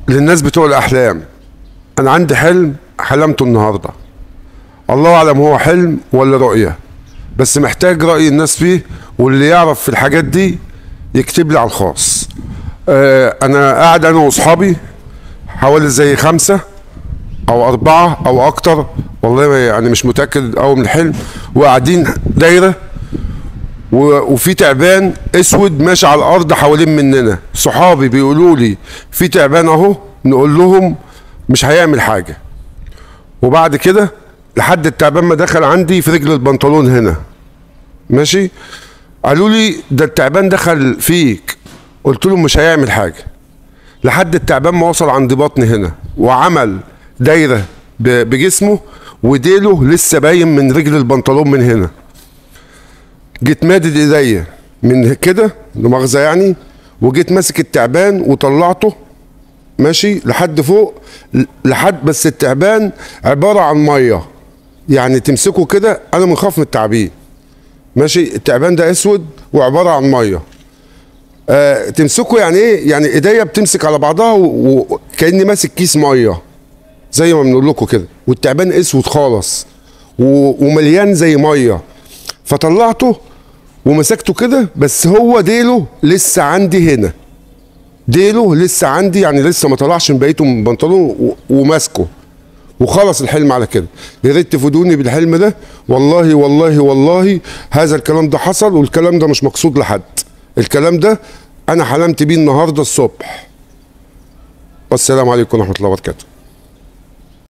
للناس بتوع الاحلام انا عندي حلم حلمته النهارده الله اعلم هو حلم ولا رؤيه بس محتاج راي الناس فيه واللي يعرف في الحاجات دي يكتب لي على الخاص آه انا قاعد انا واصحابي حوالي زي خمسه او اربعه او اكتر والله يعني مش متاكد قوي من الحلم وقاعدين دايره و- وفي تعبان اسود ماشي على الارض حوالين مننا صحابي بيقولوا لي في تعبان اهو نقول لهم مش هيعمل حاجه وبعد كده لحد التعبان ما دخل عندي في رجل البنطلون هنا ماشي قالوا لي ده التعبان دخل فيك قلت لهم مش هيعمل حاجه لحد التعبان ما وصل عند بطني هنا وعمل دايره ب- بجسمه وديله لسه باين من رجل البنطلون من هنا جيت مادد ايديا من كده لا مؤاخذه يعني وجيت ماسك التعبان وطلعته ماشي لحد فوق ل- لحد بس التعبان عباره عن ميه يعني تمسكه كده انا بنخاف من التعابين ماشي التعبان ده اسود وعباره عن ميه آه تمسكه يعني ايه يعني ايديا بتمسك على بعضها و- وكاني ماسك كيس ميه زي ما بنقول لكم كده والتعبان اسود خالص و- ومليان زي ميه فطلعته ومسكته كده بس هو ديله لسه عندي هنا ديله لسه عندي يعني لسه ما طلعش من بقيته من البنطلون و- وماسكه وخلص الحلم على كده يا ريت تفيدوني بالحلم ده والله والله والله هذا الكلام ده حصل والكلام ده مش مقصود لحد الكلام ده انا حلمت بيه النهارده الصبح والسلام عليكم ورحمه الله وبركاته